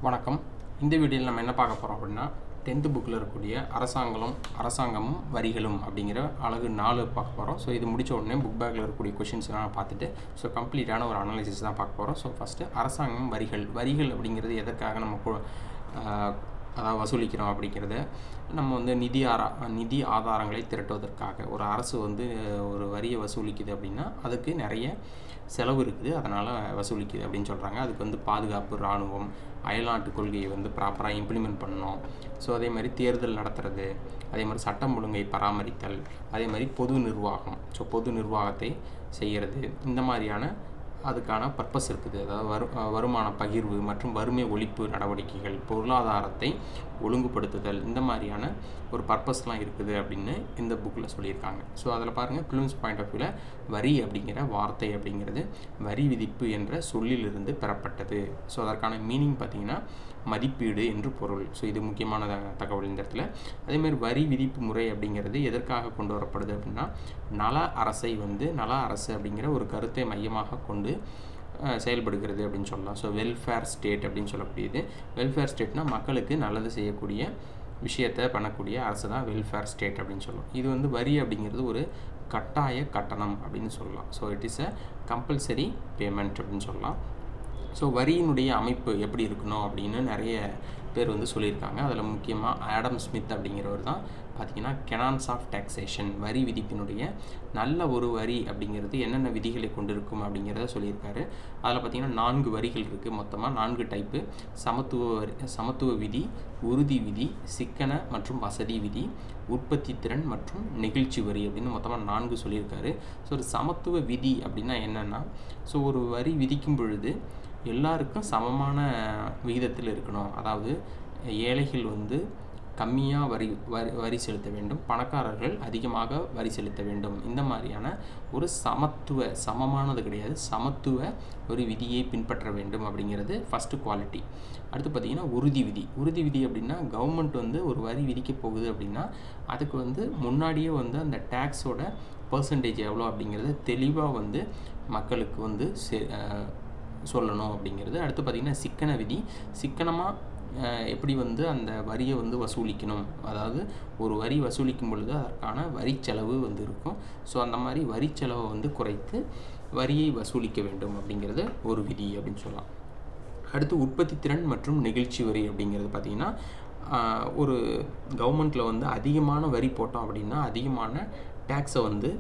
வணக்கம் இந்த வீடியோவில் நம்ம என்ன பார்க்க போகிறோம் அப்படின்னா டென்த்து புக்கில் இருக்கக்கூடிய அரசாங்கம் அரசாங்கமும் வரிகளும் அப்படிங்கிற அழகு நாலு பார்க்க போகிறோம் ஸோ இது முடிச்ச உடனே புக் பேக்கில் இருக்கக்கூடிய கொஷின்ஸ்லாம் பார்த்துட்டு ஸோ கம்ப்ளீட்டான ஒரு அனாலிசிஸ் தான் பார்க்க போகிறோம் ஸோ ஃபஸ்ட்டு அரசாங்கம் வரிகள் வரிகள் அப்படிங்கிறது எதற்காக நம்ம கு- ஆஹ், அதாவது வசூலிக்கிறோம் அப்படிங்கிறத நம்ம வந்து நிதி ஆரா நிதி ஆதாரங்களை திரட்டுவதற்காக ஒரு அரசு வந்து அஹ், ஒரு வரியை வசூலிக்குது அப்படின்னா அதுக்கு நிறைய செலவு இருக்குது அதனால் வசூலிக்குது அப்படின்னு சொல்கிறாங்க அதுக்கு வந்து பாதுகாப்பு இராணுவம் அயல்நாட்டு கொள்கையை வந்து ப்ராப்பராக இம்ப்ளிமெண்ட் பண்ணணும் ஸோ அதே மாதிரி தேர்தல் நடத்துறது அதே மாதிரி சட்டம் ஒழுங்கை பராமரித்தல் அதே மாதிரி பொது நிர்வாகம் ஸோ பொது நிர்வாகத்தை செய்கிறது இந்த மாதிரியான அதுக்கான பர்பஸ் இருக்குது அதாவது வரு அஹ் வருமான பகிர்வு மற்றும் வறுமை ஒழிப்பு நடவடிக்கைகள் பொருளாதாரத்தை ஒழுங்குபடுத்துதல் இந்த மாதிரியான ஒரு பர்பஸ்லாம் இருக்குது அப்படின்னு இந்த புக்கில் சொல்லியிருக்காங்க ஸோ அதில் பாருங்கள் ஃபிலிம்ஸ் பாயிண்ட் ஆஃப் வியூவில் வரி அப்படிங்கிற வார்த்தை அப்படிங்கிறது வரி விதிப்பு என்ற சொல்லிலிருந்து பெறப்பட்டது ஸோ அதற்கான மீனிங் பார்த்தீங்கன்னா மதிப்பீடு என்று பொருள் ஸோ இது முக்கியமான த- தகவல் இந்த இடத்துல அதேமாதிரி வரி விதிப்பு முறை அப்படிங்கிறது எதற்காக கொண்டு வரப்படுது அப்படின்னா நல அரசை வந்து நல அரசு அப்படிங்கிற ஒரு கருத்தை மையமாக கொண்டு அஹ், செயல்படுகிறது அப்படின்னு சொல்லலாம் ஸோ வெல்ஃபேர் ஸ்டேட் அப்படின்னு சொல்லக்கூடியது வெல்ஃபேர் ஸ்டேட்னா மக்களுக்கு நல்லது செய்யக்கூடிய விஷயத்தை பண்ணக்கூடிய அரசு தான் வெல்ஃபேர் ஸ்டேட் அப்படின்னு சொல்லுவோம் இது வந்து வரி அப்படிங்கிறது ஒரு கட்டாய கட்டணம் அப்படின்னு சொல்லலாம் so it is a compulsory payment அப்படின்னு சொல்லலாம் ஸோ வரியினுடைய அமைப்பு எப்படி இருக்கணும் அப்படின்னு நிறைய பேர் வந்து சொல்லியிருக்காங்க அதில் முக்கியமாக ஆடம் ஸ்மித் அப்படிங்கிறவர் தான் பார்த்தீங்கன்னா கெனான்ஸ் ஆஃப் டாக்ஸேஷன் வரி விதிப்பினுடைய நல்ல ஒரு வரி அப்படிங்கிறது என்னென்ன விதிகளை கொண்டிருக்கும் அப்படிங்கிறத சொல்லியிருக்காரு அதில் பார்த்தீங்கன்னா நான்கு வரிகள் இருக்குது மொத்தமாக நான்கு டைப்பு சமத்துவ வரி சமத்துவ விதி உறுதி விதி சிக்கன மற்றும் வசதி விதி உற்பத்தி திறன் மற்றும் நெகிழ்ச்சி வரி அப்படின்னு மொத்தமாக நான்கு சொல்லியிருக்காரு ஸோ ஒரு சமத்துவ விதி அப்படின்னா என்னென்னா ஸோ ஒரு வரி விதிக்கும் பொழுது எல்லாருக்கும் சமமான விகிதத்தில் இருக்கணும் அதாவது ஏழைகள் வந்து கம்மியாக வரி வரி வரி செலுத்த வேண்டும் பணக்காரர்கள் அதிகமாக வரி செலுத்த வேண்டும் இந்த மாதிரியான ஒரு சமத்துவ சமமானது கிடையாது சமத்துவ ஒரு விதியை பின்பற்ற வேண்டும் அப்படிங்கிறது ஃபஸ்ட்டு குவாலிட்டி அடுத்து பார்த்தீங்கன்னா உறுதி விதி உறுதி விதி அப்படின்னா கவர்மெண்ட் வந்து ஒரு வரி விதிக்க போகுது அப்படின்னா அதுக்கு வந்து முன்னாடியே வந்து அந்த டேக்ஸோட பர்சன்டேஜ் எவ்வளோ அப்படிங்கிறது தெளிவாக வந்து மக்களுக்கு வந்து செ- அஹ் சொல்லணும் அப்படிங்கிறது அடுத்து பார்த்திங்கன்னா சிக்கன விதி சிக்கனமாக எப்படி வந்து அந்த வரியை வந்து வசூலிக்கணும் அதாவது ஒரு வரி வசூலிக்கும் பொழுது அதற்கான வரி செலவு வந்து இருக்கும் ஸோ அந்த மாதிரி வரி செலவை வந்து குறைத்து வரியை வசூலிக்க வேண்டும் அப்படிங்கிறது ஒரு விதி அப்படின்னு சொல்லலாம் அடுத்து உற்பத்தி திறன் மற்றும் நெகிழ்ச்சி வரி அப்படிங்கிறது பார்த்திங்கன்னா ஆஹ், ஒரு கவர்மெண்ட்டில் வந்து அதிகமான வரி போட்டோம் அப்படின்னா அதிகமான டேக்ஸை வந்து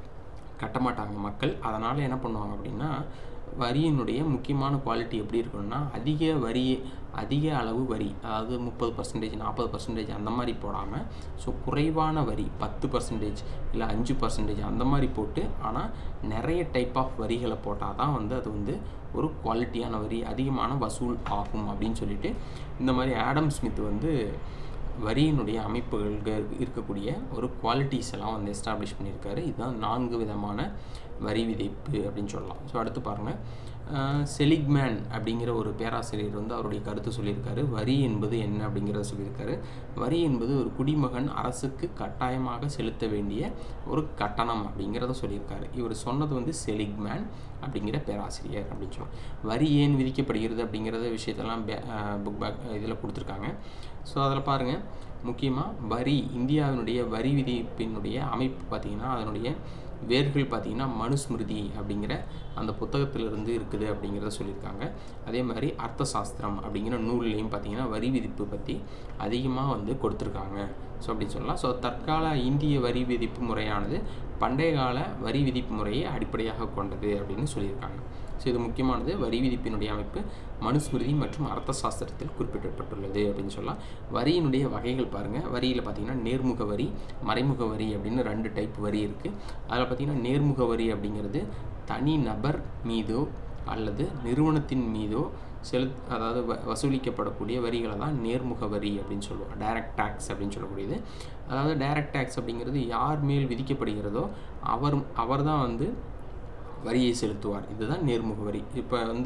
கட்ட மாட்டாங்க மக்கள் அதனால் என்ன பண்ணுவாங்க அப்படின்னா வரியினுடைய முக்கியமான குவாலிட்டி எப்படி இருக்கணும்னா அதிக வரி அதிக அளவு வரி அதாவது முப்பது பர்சன்டேஜ் நாற்பது பர்சன்டேஜ் அந்த மாதிரி போடாமல் ஸோ குறைவான வரி பத்து பர்சன்டேஜ் இல்லை அஞ்சு பர்சன்டேஜ் அந்த மாதிரி போட்டு ஆனால் நிறைய டைப் ஆஃப் வரிகளை போட்டால் தான் வந்து அது வந்து ஒரு குவாலிட்டியான வரி அதிகமான வசூல் ஆகும் அப்படின்னு சொல்லிட்டு இந்த மாதிரி ஆடம் ஸ்மித் வந்து வரியினுடைய அமைப்புகள் இருக்கக்கூடிய ஒரு குவாலிட்டிஸ் எல்லாம் வந்து எஸ்டாப்ளிஷ் பண்ணியிருக்காரு இதுதான் நான்கு விதமான வரி விதிப்பு அப்படின்னு சொல்லலாம் ஸோ அடுத்து பாருங்கள் செலிக்மேன் அப்படிங்கிற ஒரு பேராசிரியர் வந்து அவருடைய கருத்து சொல்லியிருக்காரு வரி என்பது என்ன அப்படிங்கிறத சொல்லியிருக்காரு வரி என்பது ஒரு குடிமகன் அரசுக்கு கட்டாயமாக செலுத்த வேண்டிய ஒரு கட்டணம் அப்படிங்கிறத சொல்லியிருக்காரு இவர் சொன்னது வந்து செலிக்மேன் அப்படிங்கிற பேராசிரியர் அப்படின்னு சொல்லலாம் வரி ஏன் விதிக்கப்படுகிறது அப்படிங்கிறத விஷயத்தெல்லாம் புக் பேக் இதில் கொடுத்துருக்காங்க ஸோ அதில் பாருங்கள் முக்கியமாக வரி இந்தியாவினுடைய வரி விதிப்பினுடைய அமைப்பு பார்த்திங்கன்னா அதனுடைய வேர்கள் பார்த்திங்கன்னா மனுஸ்மிருதி அப்படிங்கிற அந்த புத்தகத்திலிருந்து இருக்குது அப்படிங்கிறத சொல்லியிருக்காங்க அதே மாதிரி அர்த்த சாஸ்திரம் அப்படிங்கிற நூல்லையும் பார்த்திங்கன்னா வரி விதிப்பு பற்றி அதிகமாக வந்து கொடுத்துருக்காங்க ஸோ அப்படி சொல்லலாம் ஸோ தற்கால இந்திய வரி விதிப்பு முறையானது பண்டைய கால வரி விதிப்பு முறையை அடிப்படையாக கொண்டது அப்படின்னு சொல்லியிருக்காங்க ஸோ இது முக்கியமானது வரி விதிப்பினுடைய அமைப்பு மனுஸ்மிருதி மற்றும் அர்த்த சாஸ்திரத்தில் குறிப்பிடப்பட்டுள்ளது அப்படின்னு சொல்லலாம் வரியினுடைய வகைகள் பாருங்கள் வரியில் பார்த்தீங்கன்னா நேர்முக வரி மறைமுக வரி அப்படின்னு ரெண்டு டைப் வரி இருக்குது அதில் பார்த்தீங்கன்னா நேர்முக வரி அப்படிங்கிறது தனி நபர் மீதோ அல்லது நிறுவனத்தின் மீதோ செலுத் அதாவது வ வசூலிக்கப்படக்கூடிய வரிகளை தான் நேர்முக வரி அப்படின்னு சொல்லுவோம் டைரக்ட் டேக்ஸ் அப்படின்னு சொல்லக்கூடியது அதாவது டைரக்ட் டேக்ஸ் அப்படிங்கிறது யார் மேல் விதிக்கப்படுகிறதோ அவர் அவர் தான் வந்து வரியை செலுத்துவார் இதுதான் நேர்முக வரி இப்போ வந்து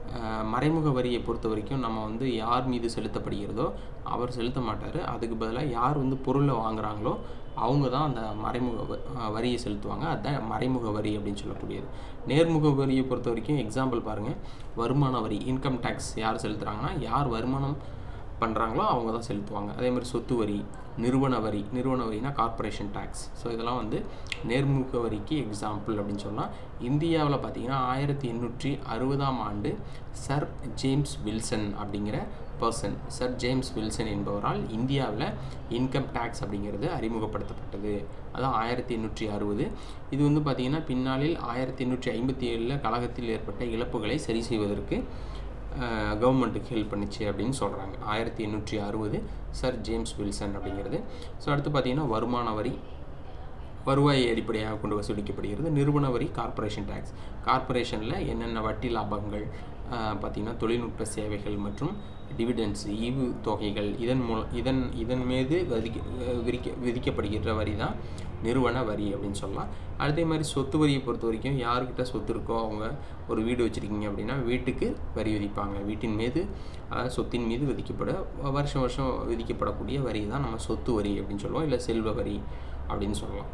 அஹ், மறைமுக வரியை பொறுத்த வரைக்கும் நம்ம வந்து யார் மீது செலுத்தப்படுகிறதோ அவர் செலுத்த மாட்டார் அதுக்கு பதிலாக யார் வந்து பொருளை வாங்குறாங்களோ அவங்க தான் அந்த மறைமுக வ- அஹ், வரியை செலுத்துவாங்க அதுதான் மறைமுக வரி அப்படின்னு சொல்லக்கூடியது நேர்முக வரியை பொறுத்த வரைக்கும் எக்ஸாம்பிள் பாருங்கள் வருமான வரி இன்கம் டேக்ஸ் யார் செலுத்துகிறாங்கன்னா யார் வருமானம் பண்ணுறாங்களோ அவங்க தான் செலுத்துவாங்க அதே மாதிரி சொத்து வரி நிறுவன வரி நிறுவன வரினா கார்ப்பரேஷன் டேக்ஸ் ஸோ இதெல்லாம் வந்து நேர்முக வரிக்கு எக்ஸாம்பிள் அப்படின்னு சொல்லலாம் இந்தியாவில் பார்த்தீங்கன்னா ஆயிரத்தி எண்ணூற்றி அறுபதாம் ஆண்டு சர் ஜேம்ஸ் வில்சன் அப்படிங்கிற பர்சன் சர் ஜேம்ஸ் வில்சன் என்பவரால் இந்தியாவில் இன்கம் டேக்ஸ் அப்படிங்கிறது அறிமுகப்படுத்தப்பட்டது அதான் ஆயிரத்தி எண்ணூற்றி அறுபது இது வந்து பார்த்திங்கன்னா பின்னாளில் ஆயிரத்தி எண்ணூற்றி ஐம்பத்தி ஏழில் கழகத்தில் ஏற்பட்ட இழப்புகளை சரி செய்வதற்கு கவர்மெண்ட்டுக்கு ஹெல்ப் பண்ணுச்சு அப்படின்னு சொல்கிறாங்க ஆயிரத்தி எண்ணூற்றி அறுபது சர் ஜேம்ஸ் வில்சன் அப்படிங்கிறது ஸோ அடுத்து பார்த்தீங்கன்னா வருமான வரி வருவாயை அடிப்படையாக கொண்டு வசூலிக்கப்படுகிறது நிறுவன வரி கார்ப்பரேஷன் டேக்ஸ் கார்ப்பரேஷனில் என்னென்ன வட்டி லாபங்கள் பார்த்திங்கன்னா தொழில்நுட்ப சேவைகள் மற்றும் டிவிடெண்ட்ஸ் ஈவு தொகைகள் இதன் மூல இதன் இதன் மீது விதிக்க விதிக்க விதிக்கப்படுகின்ற வரி தான் நிறுவன வரி அப்படின்னு சொல்லலாம் அதே மாதிரி சொத்து வரியை பொறுத்த வரைக்கும் யாருக்கிட்ட சொத்து இருக்கோ அவங்க ஒரு வீடு வச்சுருக்கீங்க அப்படின்னா வீட்டுக்கு வரி விதிப்பாங்க வீட்டின் மீது அதாவது சொத்தின் மீது விதிக்கப்பட வருஷம் வருஷம் விதிக்கப்படக்கூடிய வரி தான் நம்ம சொத்து வரி அப்படின்னு சொல்லுவோம் இல்லை செல்வ வரி அப்படின்னு சொல்லலாம்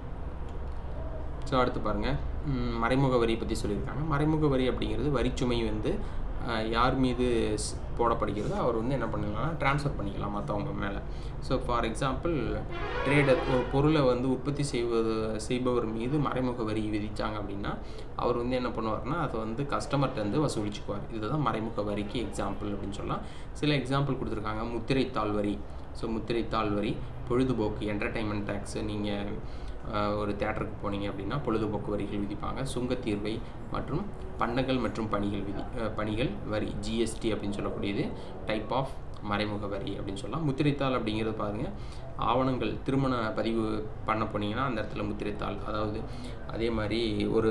ஸோ அடுத்து பாருங்கள் ம், மறைமுக வரி பற்றி சொல்லியிருக்காங்க மறைமுக வரி அப்படிங்கிறது வரிச்சுமை வந்து அஹ், யார் மீது ஸ்- போடப்படுகிறதோ அவர் வந்து என்ன பண்ணலாம்னா ட்ரான்ஸ்ஃபர் பண்ணிக்கலாம் மற்றவங்க மேலே ஸோ ஃபார் எக்ஸாம்பிள் ட்ரேடர் ஒரு பொருளை வந்து உற்பத்தி செய்வது செய்பவர் மீது மறைமுக வரி விதித்தாங்க அப்படின்னா அவர் வந்து என்ன பண்ணுவார்னா அதை வந்து கஸ்டமர்கிட்ட இருந்து வசூலிச்சுக்குவார் இதுதான் மறைமுக வரிக்கு எக்ஸாம்பிள் அப்படின்னு சொல்லலாம் சில எக்ஸாம்பிள் கொடுத்துருக்காங்க முத்திரைத்தாள் வரி ஸோ முத்திரைத்தாள் வரி பொழுதுபோக்கு என்டர்டைன்மெண்ட் டேக்ஸு நீங்கள் ஆஹ் ஒரு தேட்டருக்கு போனீங்க அப்படின்னா பொழுதுபோக்கு வரிகள் விதிப்பாங்க சுங்கத்தீர்வை மற்றும் பண்டங்கள் மற்றும் பணிகள் விதி ஆஹ் பணிகள் வரி ஜிஎஸ்டி அப்படின்னு சொல்லக்கூடியது டைப் ஆஃப் மறைமுக வரி அப்படின்னு சொல்லலாம் முத்திரைத்தாள் அப்படிங்கிறது பாருங்கள் ஆவணங்கள் திருமண பதிவு பண்ண போனீங்கன்னா அந்த இடத்துல முத்திரைத்தாள் அதாவது அதே மாதிரி ஒரு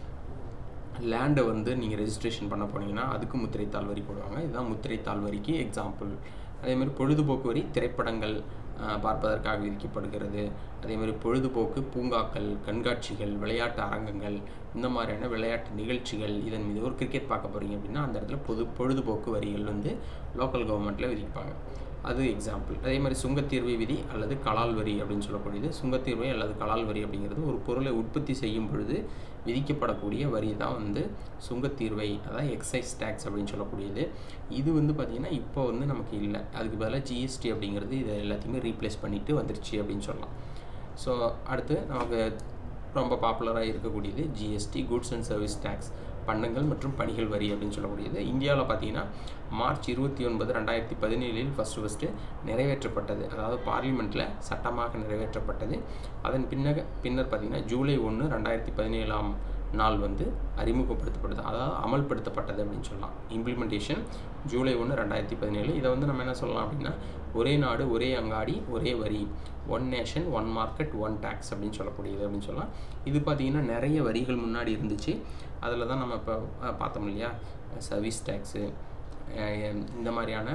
லேண்டை வந்து நீங்கள் ரெஜிஸ்ட்ரேஷன் பண்ண போனீங்கன்னா அதுக்கு முத்திரைத்தாள் வரி போடுவாங்க இதுதான் முத்திரைத்தாள் வரிக்கு எக்ஸாம்பிள் அதே மாதிரி பொழுதுபோக்கு வரி திரைப்படங்கள் ஆஹ், பார்ப்பதற்காக விதிக்கப்படுகிறது அதே மாதிரி பொழுதுபோக்கு பூங்காக்கள் கண்காட்சிகள் விளையாட்டு அரங்கங்கள் இந்த மாதிரியான விளையாட்டு நிகழ்ச்சிகள் இதன் மீது ஒரு கிரிக்கெட் பார்க்க போகிறீங்க அப்படின்னா அந்த இடத்துல பொது பொழுதுபோக்கு வரிகள் வந்து லோக்கல் கவர்மெண்ட்டில் விதிப்பாங்க அது எக்ஸாம்பிள் அதே மாதிரி சுங்கத்தீர்வை விதி அல்லது கலால் வரி அப்படின்னு சொல்லக்கூடியது சுங்கத்தீர்வை அல்லது கலால் வரி அப்படிங்கிறது ஒரு பொருளை உற்பத்தி செய்யும் பொழுது விதிக்கப்படக்கூடிய வரி தான் வந்து சுங்கத்தீர்வை அதாவது எக்ஸைஸ் டேக்ஸ் அப்படின்னு சொல்லக்கூடியது இது வந்து பார்த்திங்கன்னா இப்போ வந்து நமக்கு இல்லை அதுக்கு பதிலாக ஜிஎஸ்டி அப்படிங்கிறது இதை எல்லாத்தையுமே ரீப்ளேஸ் பண்ணிட்டு வந்துருச்சு அப்படின்னு சொல்லலாம் ஸோ அடுத்து நமக்கு ரொம்ப பாப்புலராக இருக்கக்கூடியது GST goods and service tax பண்டங்கள் மற்றும் பணிகள் வரி அப்படின்னு சொல்லக்கூடியது இந்தியாவில் பார்த்தீங்கன்னா மார்ச் இருபத்தி ஒன்பது ரெண்டாயிரத்தி பதினேழில் ஃபஸ்ட்டு ஃபஸ்ட்டு நிறைவேற்றப்பட்டது அதாவது பார்லிமெண்ட்டில் சட்டமாக நிறைவேற்றப்பட்டது அதன் பின்னர் பின்னர் பார்த்தீங்கன்னா ஜூலை ஒன்று ரெண்டாயிரத்தி பதினேழாம் நாள் வந்து அறிமுகப்படுத்தப்படுது அதாவது அமல்படுத்தப்பட்டது அப்படின்னு சொல்லலாம் இம்ப்ளிமெண்டேஷன் ஜூலை ஒன்று ரெண்டாயிரத்தி பதினேழு இதை வந்து நம்ம என்ன சொல்லலாம் அப்படின்னா ஒரே நாடு ஒரே அங்காடி ஒரே வரி one nation one market one tax அப்படின்னு சொல்லக்கூடியது அப்படின்னு சொல்லலாம் இது பார்த்திங்கன்னா நிறைய வரிகள் முன்னாடி இருந்துச்சு அதில் தான் நம்ம இப்போ அஹ், பார்த்தோம் இல்லையா சர்வீஸ் டேக்ஸு இந்த மாதிரியான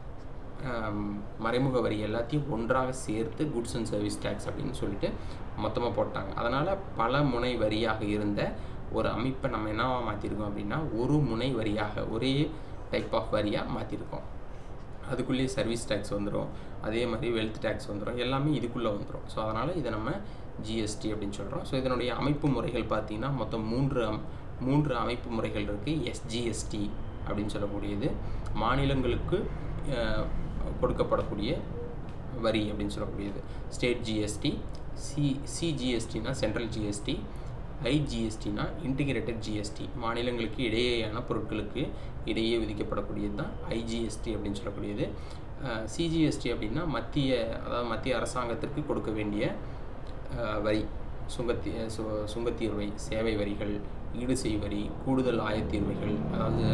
ஆம், மறைமுக வரி எல்லாத்தையும் ஒன்றாக சேர்த்து குட்ஸ் அண்ட் சர்வீஸ் டேக்ஸ் அப்படின்னு சொல்லிட்டு மொத்தமாக போட்டாங்க அதனால் பல முனை வரியாக இருந்த ஒரு அமைப்பை நம்ம என்னவா மாற்றிருக்கோம் அப்படின்னா ஒரு முனை வரியாக ஒரே டைப் ஆஃப் வரியாக மாற்றிருக்கோம் அதுக்குள்ளேயே சர்வீஸ் டேக்ஸ் வந்துடும் அதே மாதிரி வெல்த் டேக்ஸ் வந்துடும் எல்லாமே இதுக்குள்ளே வந்துடும் ஸோ அதனால் இதை நம்ம ஜிஎஸ்டி அப்படின்னு சொல்கிறோம் ஸோ இதனுடைய அமைப்பு முறைகள் பார்த்திங்கன்னா மொத்தம் மூன்று அம்- மூன்று அமைப்பு முறைகள் இருக்குது எஸ்ஜிஎஸ்டி அப்படின்னு சொல்லக்கூடியது மாநிலங்களுக்கு அஹ், கொடுக்கப்படக்கூடிய வரி அப்படின்னு சொல்லக்கூடியது ஸ்டேட் ஜிஎஸ்டி சி சிஜிஎஸ்டினா சென்ட்ரல் ஜிஎஸ்டி ஐஜிஎஸ்டினா இன்டிகிரேட்டட் ஜிஎஸ்டி மாநிலங்களுக்கு இடையேயான பொருட்களுக்கு இடையே விதிக்கப்படக்கூடியது தான் ஐஜிஎஸ்டி அப்படின்னு சொல்லக்கூடியது சிஜிஎஸ்டி அப்படின்னா மத்திய அதாவது மத்திய அரசாங்கத்திற்கு கொடுக்க வேண்டிய அஹ், வரி சுங்கத்தி சு சுங்கத்தீர்வை சேவை வரிகள் ஈடுசெய் வரி கூடுதல் ஆயத்தீர்வைகள் அதாவது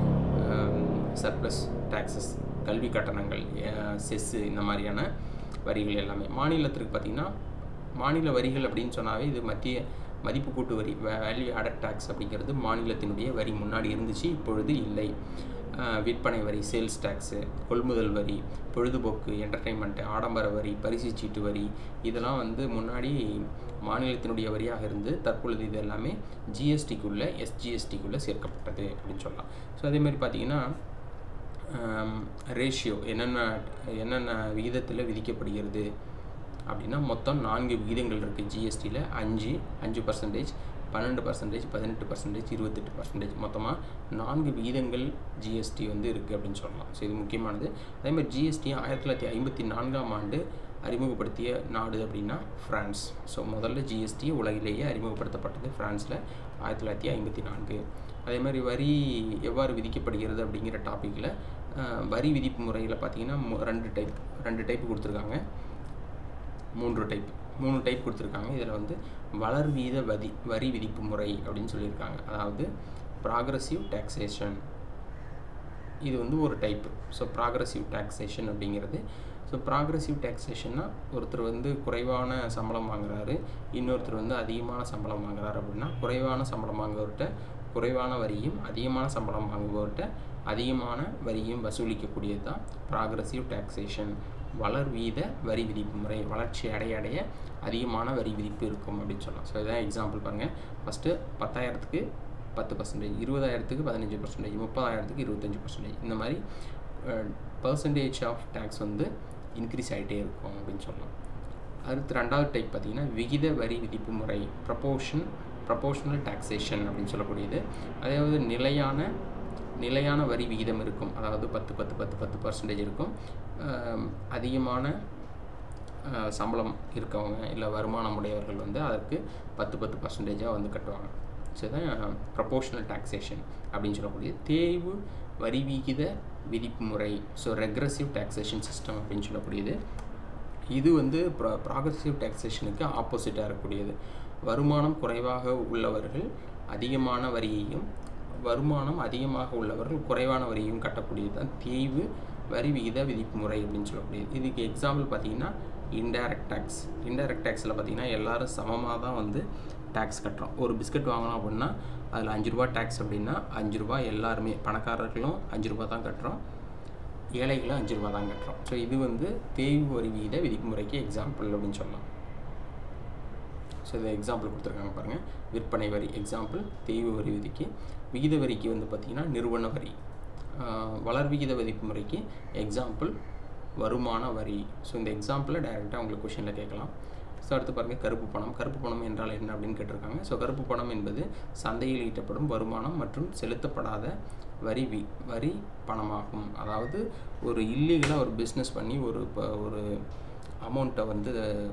சர்ப்ளஸ் டேக்ஸஸ் கல்வி கட்டணங்கள் செஸ்ஸு இந்த மாதிரியான வரிகள் எல்லாமே மாநிலத்திற்கு பார்த்திங்கன்னா மாநில வரிகள் அப்படின்னு சொன்னாவே இது மத்திய மதிப்பு கூட்டு வரி வேல்யூ ஆடட் டேக்ஸ் அப்படிங்கிறது மாநிலத்தினுடைய வரி முன்னாடி இருந்துச்சு இப்பொழுது இல்லை அஹ், விற்பனை வரி சேல்ஸ் டேக்ஸு கொள்முதல் வரி பொழுதுபோக்கு என்டர்டெயின்மெண்ட்டு ஆடம்பர வரி பரிசு சீட்டு வரி இதெல்லாம் வந்து முன்னாடி மாநிலத்தினுடைய வரியாக இருந்து தற்பொழுது இது எல்லாமே ஜிஎஸ்டிக்குள்ளே எஸ்ஜிஎஸ்டிக்குள்ளே சேர்க்கப்பட்டது அப்படின்னு சொல்லலாம் ஸோ அதேமாதிரி பார்த்தீங்கன்னா ரேஷியோ என்னென்ன என்னென்ன விகிதத்தில் விதிக்கப்படுகிறது அப்படின்னா மொத்தம் நான்கு விகிதங்கள் இருக்குது ஜிஎஸ்டியில் அஞ்சு அஞ்சு பர்சன்டேஜ் பன்னெண்டு பர்சன்டேஜ் பதினெட்டு பர்சன்டேஜ் இருபத்தெட்டு பர்சன்டேஜ் மொத்தமாக நான்கு விகிதங்கள் ஜிஎஸ்டி வந்து இருக்குது அப்படின்னு சொல்லலாம் ஸோ இது முக்கியமானது அதே மாதிரி ஜிஎஸ்டி ஆயிரத்தி தொள்ளாயிரத்தி ஐம்பத்தி நான்காம் ஆண்டு அறிமுகப்படுத்திய நாடு அப்படின்னா ஃப்ரான்ஸ் ஸோ முதல்ல ஜிஎஸ்டி உலகிலேயே அறிமுகப்படுத்தப்பட்டது ஃப்ரான்ஸில் ஆயிரத்தி தொள்ளாயிரத்தி ஐம்பத்தி நான்கு அதே மாதிரி வரி எவ்வாறு விதிக்கப்படுகிறது அப்படிங்கிற டாப்பிக்கில் வரி விதிப்பு முறையில் பார்த்தீங்கன்னா மு- ரெண்டு டைப் ரெண்டு டைப் கொடுத்துருக்காங்க மூன்று டைப் மூணு டைப் கொடுத்துருக்காங்க இதில் வந்து வளர் வீத வதி வரி விதிப்பு முறை அப்படின்னு சொல்லியிருக்காங்க அதாவது ப்ராக்ரஸிவ் டேக்ஸேஷன் இது வந்து ஒரு டைப்பு ஸோ ப்ராக்ரஸிவ் டேக்ஸேஷன் அப்படிங்கிறது ஸோ ப்ராக்ரஸிவ் டேக்ஸேஷன்னா ஒருத்தர் வந்து குறைவான சம்பளம் வாங்குறாரு இன்னொருத்தர் வந்து அதிகமான சம்பளம் வாங்குறாரு அப்படின்னா குறைவான சம்பளம் வாங்குறவர்கிட்ட குறைவான வரியும் அதிகமான சம்பளம் வாங்குபவர்கிட்ட அதிகமான வரியும் வசூலிக்கக்கூடியது தான் ப்ராக்ரஸிவ் டேக்ஸேஷன் வளர் வீத வரி விதிப்பு முறை வளர்ச்சி அடைய அடைய அதிகமான வரி விதிப்பு இருக்கும் அப்படின்னு சொல்லலாம் ஸோ இதான் எக்ஸாம்பிள் பாருங்கள் ஃபஸ்ட்டு பத்தாயிரத்துக்கு பத்து பர்சன்டேஜ் இருபதாயிரத்துக்கு பதினஞ்சு பர்சன்டேஜ் முப்பதாயிரத்துக்கு இருபத்தஞ்சி பர்சன்டேஜ் இந்த மாதிரி பர்சன்டேஜ் ஆஃப் டேக்ஸ் வந்து இன்க்ரீஸ் ஆகிட்டே இருக்கும் அப்படின்னு சொல்லலாம் அடுத்து ரெண்டாவது டைப் பார்த்தீங்கன்னா விகித வரி விதிப்பு முறை ப்ரப்போர்ஷன் ப்ரப்போர்ஷனல் டாக்ஸேஷன் அப்படின்னு சொல்லக்கூடியது அதாவது நிலையான நிலையான வரி விகிதம் இருக்கும் அதாவது பத்து பத்து பத்து பத்து பர்சன்டேஜ் இருக்கும் ஆம், அதிகமான ஆஹ், சம்பளம் இருக்கவங்க இல்லை வருமானம் உடையவர்கள் வந்து அதற்கு பத்து பத்து பர்சன்டேஜாக வந்து கட்டுவாங்க ஸோ இதான் ப்ரப்போர்ஷனல் டாக்ஸேஷன் அப்படின்னு சொல்லக்கூடிய தேய்வு வரி விகித விதிப்பு முறை ஸோ ரெக்ரஸிவ் டாக்ஸேஷன் சிஸ்டம் அப்படின்னு சொல்லக்கூடியது இது வந்து ப்ரா ப்ராக்ரஸிவ் டேக்ஸேஷனுக்கு ஆப்போசிட்டாக இருக்கக்கூடியது வருமானம் குறைவாக உள்ளவர்கள் அதிகமான வரியையும் வருமானம் அதிகமாக உள்ளவர்கள் குறைவான வரியையும் கட்டக்கூடியது தான் தேய்வு வரி விகித விதிப்பு முறை அப்படின்னு சொல்லக்கூடியது இதுக்கு எக்ஸாம்பிள் பார்த்தீங்கன்னா இன்டைரக்ட் டேக்ஸ் இன்டைரக்ட் டேக்ஸில் பார்த்தீங்கன்னா எல்லாரும் சமமாக தான் வந்து டேக்ஸ் கட்டுறோம் ஒரு பிஸ்கட் வாங்கினோம் அப்படின்னா அதில் அஞ்சு ரூபா டேக்ஸ் அப்படின்னா அஞ்சு ரூபா எல்லாருமே பணக்காரர்களும் அஞ்சு ரூபா தான் கட்டுறோம் ஏழைகளும் அஞ்சு ரூபா தான் கட்டுறோம் ஸோ இது வந்து தேய்வு வரி விகித விதிப்பு முறைக்கு எக்ஸாம்பிள் அப்படின்னு சொல்லலாம் ஸோ இதை எக்ஸாம்பிள் கொடுத்துருக்காங்க பாருங்கள் விற்பனை வரி எக்ஸாம்பிள் தேய்வு வரி விதிக்கு விகித வரிக்கு வந்து பார்த்திங்கன்னா நிறுவன வரி ஆஹ் வளர் விகித விதிப்பு முறைக்கு எக்ஸாம்பிள் வருமான வரி ஸோ இந்த எக்ஸாம்பிளில் டைரெக்டாக உங்களுக்கு கொஷனில் கேட்கலாம் ஸோ அடுத்து பாருங்கள் கருப்பு பணம் கருப்பு பணம் என்றால் என்ன அப்படின்னு கேட்டிருக்காங்க ஸோ கருப்பு பணம் என்பது சந்தையில் ஈட்டப்படும் வருமானம் மற்றும் செலுத்தப்படாத வரி வி வரி பணமாகும் அதாவது ஒரு இல்லீகலாக ஒரு பிஸ்னஸ் பண்ணி ஒரு இப்போ ஒரு அமௌண்ட்டை வந்து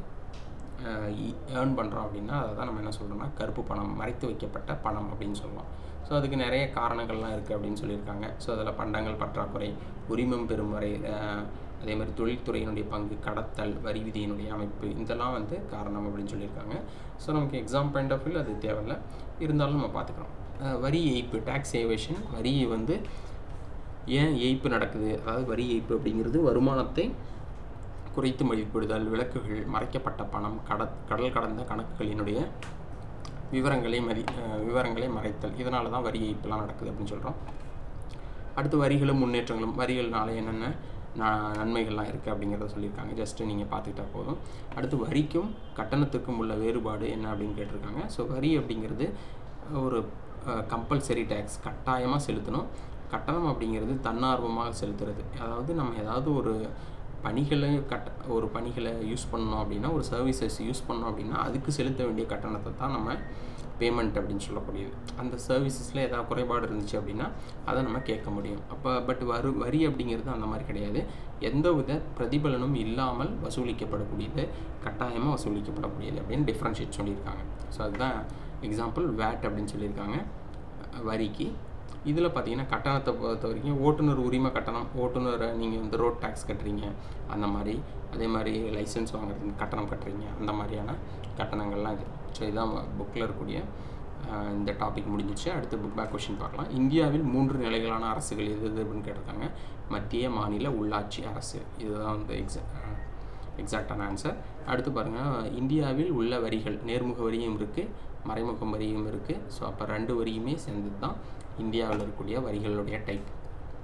ஏர்ன் பண்ணுறோம் அப்படின்னா அதை தான் நம்ம என்ன சொல்கிறோம்னா கருப்பு பணம் மறைத்து வைக்கப்பட்ட பணம் அப்படின்னு சொல்லலாம் ஸோ அதுக்கு நிறைய காரணங்கள்லாம் இருக்குது அப்படின்னு சொல்லியிருக்காங்க ஸோ அதில் பண்டங்கள் பற்றாக்குறை உரிமம் பெறும் வரை அஹ், அதே மாதிரி தொழில்துறையினுடைய பங்கு கடத்தல் வரி விதியினுடைய அமைப்பு இதெல்லாம் வந்து காரணம் அப்படின்னு சொல்லியிருக்காங்க ஸோ நமக்கு எக்ஸாம் பாயிண்ட் ஆஃப் வியூ அது தேவையில்ல இருந்தாலும் நம்ம பார்த்துக்கிறோம் அஹ், வரி ஏய்ப்பு டேக்ஸ் ஏவேஷன் வரி வந்து ஏன் ஏய்ப்பு நடக்குது அதாவது வரி ஏய்ப்பு அப்படிங்கிறது வருமானத்தை குறைத்து மதிப்பிடுதல் விலக்குகள் மறைக்கப்பட்ட பணம் கட கடல் கடந்த கணக்குகளினுடைய விவரங்களை மதி அஹ் விவரங்களை மறைத்தல் இதனால தான் வரி ஏய்ப்புலாம் நடக்குது அப்படின்னு சொல்கிறோம் அடுத்து வரிகளும் முன்னேற்றங்களும் வரிகள்னால என்னென்ன ந- நன்மைகள்லாம் இருக்குது அப்படிங்கிறத சொல்லியிருக்காங்க ஜஸ்ட்டு நீங்கள் பார்த்துக்கிட்டா போதும் அடுத்து வரிக்கும் கட்டணத்துக்கும் உள்ள வேறுபாடு என்ன அப்படின்னு கேட்டிருக்காங்க ஸோ வரி அப்படிங்கிறது ஒரு கம்பல்சரி டேக்ஸ் கட்டாயமாக செலுத்தணும் கட்டணம் அப்படிங்கிறது தன்னார்வமாக செலுத்துறது அதாவது நம்ம ஏதாவது ஒரு பணிகளை கட்ட ஒரு பணிகளை யூஸ் பண்ணோம் அப்படின்னா ஒரு சர்வீசஸ் யூஸ் பண்ணோம் அப்படின்னா அதுக்கு செலுத்த வேண்டிய கட்டணத்தை தான் நம்ம பேமெண்ட் அப்படின்னு சொல்லக்கூடியது அந்த சர்வீசஸில் ஏதாவது குறைபாடு இருந்துச்சு அப்படின்னா அதை நம்ம கேட்க முடியும் அப்போ பட் வரு வரி அப்படிங்கிறது அந்த மாதிரி கிடையாது எந்தவித பிரதிபலனும் இல்லாமல் வசூலிக்கப்படக்கூடியது கட்டாயமாக வசூலிக்கப்படக்கூடியது அப்படின்னு டிஃப்ரென்ஷியேட் சொல்லியிருக்காங்க ஸோ அதுதான் எக்ஸாம்பிள் வேட் அப்படின்னு சொல்லியிருக்காங்க அஹ் வரிக்கு இதில் பார்த்தீங்கன்னா கட்டணத்தை பொறுத்த வரைக்கும் ஓட்டுநர் உரிமை கட்டணம் ஓட்டுநரை நீங்கள் வந்து ரோட் டேக்ஸ் கட்டுறீங்க அந்த மாதிரி அதே மாதிரி லைசன்ஸ் வாங்குறதுக்கு கட்டணம் கட்டுறீங்க அந்த மாதிரியான கட்டணங்கள்லாம் இது ஸோ இதுதான் புக்கில் இருக்கக்கூடிய அஹ், இந்த டாபிக் முடிஞ்சிச்சு அடுத்து புக் பேக் கொஷின் பார்க்கலாம் இந்தியாவில் மூன்று நிலைகளான அரசுகள் எது எது அப்படின்னு கேட்டிருக்காங்க மத்திய மாநில உள்ளாட்சி அரசு இதுதான் வந்து எக்ஸா எக்ஸாக்டான ஆன்சர் அடுத்து பாருங்கள் இந்தியாவில் உள்ள வரிகள் நேர்முக வரியும் இருக்குது மறைமுக வரியும் இருக்குது ஸோ அப்போ ரெண்டு வரியுமே சேர்ந்தது தான் இந்தியாவில் இருக்கக்கூடிய வரிகளுடைய டைப்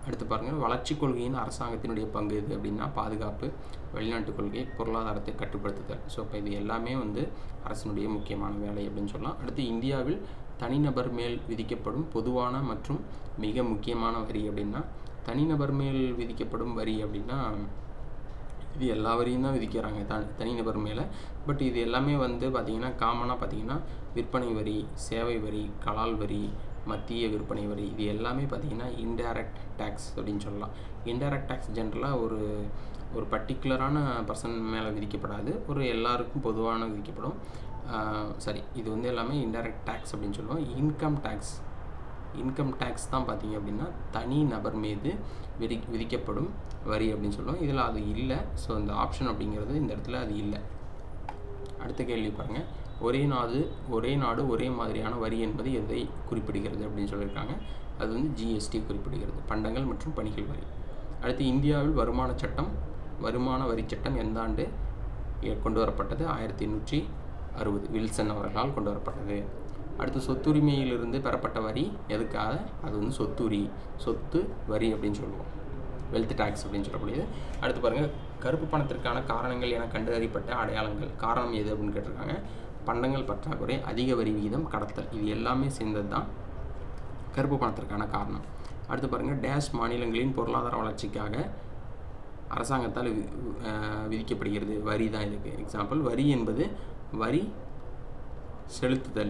அடுத்து பாருங்கள் வளர்ச்சி கொள்கையின் அரசாங்கத்தினுடைய பங்கு இது அப்படின்னா பாதுகாப்பு வெளிநாட்டு கொள்கை பொருளாதாரத்தை கட்டுப்படுத்துதல் ஸோ இப்போ இது எல்லாமே வந்து அரசினுடைய முக்கியமான வேலை அப்படின்னு சொல்லலாம் அடுத்து இந்தியாவில் தனிநபர் மேல் விதிக்கப்படும் பொதுவான மற்றும் மிக முக்கியமான வரி அப்படின்னா தனிநபர் மேல் விதிக்கப்படும் வரி அப்படின்னா இது எல்லா வரியும் தான் விதிக்கிறாங்க த தனிநபர் மேலே பட் இது எல்லாமே வந்து பார்த்திங்கன்னா காமனாக பார்த்திங்கன்னா விற்பனை வரி சேவை வரி கலால் வரி மத்திய விற்பனை வரி இது எல்லாமே பார்த்திங்கன்னா இன்டைரக்ட் டேக்ஸ் அப்படின்னு சொல்லலாம் இன்டைரக்ட் டேக்ஸ் ஜென்ரலாக ஒரு ஒரு பர்டிகுலரான பர்சன் மேலே விதிக்கப்படாது ஒரு எல்லாருக்கும் பொதுவான விதிக்கப்படும் சரி இது வந்து எல்லாமே இன்டைரக்ட் டேக்ஸ் அப்படின்னு சொல்லுவோம் இன்கம் டேக்ஸ் இன்கம் டேக்ஸ் தான் பார்த்தீங்க அப்படின்னா தனி நபர் மீது விதி விதிக்கப்படும் வரி அப்படின்னு சொல்லுவோம் இதில் அது இல்லை ஸோ இந்த ஆப்ஷன் அப்படிங்கிறது இந்த இடத்துல அது இல்லை அடுத்த கேள்வி பாருங்கள் ஒரே நாடு ஒரே நாடு ஒரே மாதிரியான வரி என்பது எதை குறிப்பிடுகிறது அப்படின்னு சொல்லியிருக்காங்க அது வந்து ஜிஎஸ்டி குறிப்பிடுகிறது பண்டங்கள் மற்றும் பணிகள் வரி அடுத்து இந்தியாவில் வருமான சட்டம் வருமான வரி சட்டம் எந்த ஆண்டு கொண்டு வரப்பட்டது ஆயிரத்தி எண்ணூற்றி அறுபது வில்சன் அவர்களால் கொண்டு வரப்பட்டது அடுத்து சொத்துரிமையிலிருந்து பெறப்பட்ட வரி எதுக்காக அது வந்து சொத்துரி சொத்து வரி அப்படின்னு சொல்லுவோம் வெல்த் டேக்ஸ் அப்படின்னு சொல்லக்கூடியது அடுத்து பாருங்கள் கருப்பு பணத்திற்கான காரணங்கள் என கண்டறியப்பட்ட அடையாளங்கள் காரணம் எது அப்படின்னு கேட்டிருக்காங்க பண்டங்கள் பற்றாக்குறை அதிக வரி விகிதம் கடத்தல் இது எல்லாமே சேர்ந்தது தான் கருப்பு பணத்திற்கான காரணம் அடுத்து பாருங்கள் டேஷ் மாநிலங்களின் பொருளாதார வளர்ச்சிக்காக அரசாங்கத்தால் விதிக்கப்படுகிறது வரி தான் இதுக்கு எக்ஸாம்பிள் வரி என்பது வரி செலுத்துதல்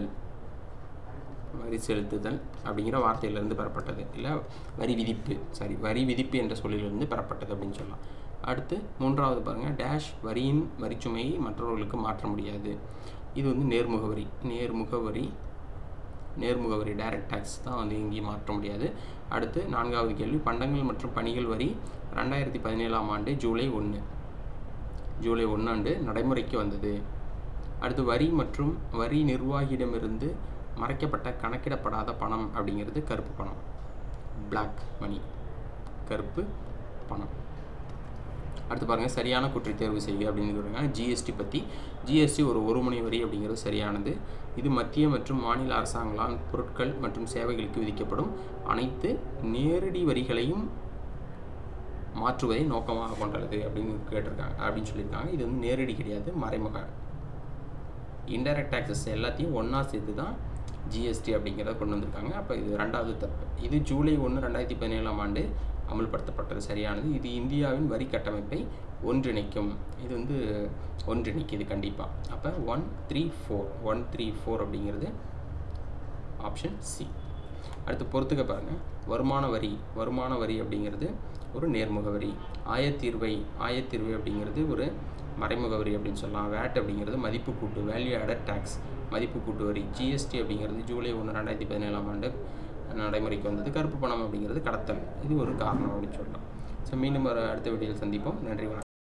வரி செலுத்துதல் அப்படிங்கிற வார்த்தையிலிருந்து பெறப்பட்டது இல்லை வரி விதிப்பு சாரி வரி விதிப்பு என்ற சொல்லிலிருந்து பெறப்பட்டது அப்படின்னு சொல்லலாம் அடுத்து மூன்றாவது பாருங்கள் டேஷ் வரியின் வரிச்சுமையை மற்றவர்களுக்கு மாற்ற முடியாது இது வந்து நேர்முக வரி நேர்முக வரி நேர்முக வரி டைரக்ட் டேக்ஸ் தான் வந்து எங்கேயும் மாற்ற முடியாது அடுத்து நான்காவது கேள்வி பண்டங்கள் மற்றும் பணிகள் வரி ரெண்டாயிரத்தி பதினேழாம் ஆண்டு ஜூலை ஒன்று ஜூலை ஒன்றாண்டு நடைமுறைக்கு வந்தது அடுத்து வரி மற்றும் வரி நிர்வாகியிடமிருந்து மறைக்கப்பட்ட கணக்கிடப்படாத பணம் அப்படிங்கிறது கருப்பு பணம் பிளாக் மணி கருப்பு பணம் அடுத்து பாருங்கள் சரியான குற்றை தேர்வு செய்ய அப்படின்னு சொல்கிறாங்க ஜிஎஸ்டி பற்றி ஜிஎஸ்டி ஒரு ஒரு மணி வரி அப்படிங்கிறது சரியானது இது மத்திய மற்றும் மாநில அரசாங்களால் பொருட்கள் மற்றும் சேவைகளுக்கு விதிக்கப்படும் அனைத்து நேரடி வரிகளையும் மாற்றுவதை நோக்கமாக கொண்டுள்ளது அப்படின்னு கேட்டிருக்காங்க அப்படின்னு சொல்லியிருக்காங்க இது வந்து நேரடி கிடையாது மறைமுக இன்டைரக்ட் டேக்ஸஸ் எல்லாத்தையும் ஒன்றா சேர்த்து தான் ஜிஎஸ்டி அப்படிங்கிறத கொண்டு வந்திருக்காங்க அப்போ இது ரெண்டாவது தப்பு இது ஜூலை ஒன்று ரெண்டாயிரத்தி பதினேழாம் ஆண்டு அமல்படுத்தப்பட்டது சரியானது இது இந்தியாவின் வரி கட்டமைப்பை ஒன்றிணைக்கும் இது வந்து ஒன்றிணைக்குது கண்டிப்பாக அப்போ one three four one three four அப்படிங்கிறது ஆப்ஷன் சி அடுத்து பொறுத்துக்க பாருங்கள் வருமான வரி வருமான வரி அப்படிங்கிறது ஒரு நேர்முக வரி ஆயத்தீர்வை ஆயத்தீர்வை அப்படிங்கிறது ஒரு மறைமுக வரி அப்படின்னு சொல்லலாம் வேட் அப்படிங்கிறது மதிப்பு கூட்டு வேல்யூ ஆடட் டேக்ஸ் மதிப்பு கூட்டு வரி ஜிஎஸ்டி அப்படிங்கிறது ஜூலை ஒன்று ரெண்டாயிரத்தி பதினேழாம் ஆண்டு நடைமுறைக்கு வந்தது கருப்பு பணம் அப்படிங்கிறது கடத்தல் இது ஒரு காரணம் அப்படின்னு சொல்லலாம் ஸோ மீண்டும் ஒரு அடுத்த வீடியோவில் சந்திப்போம் நன்றி வணக்கம்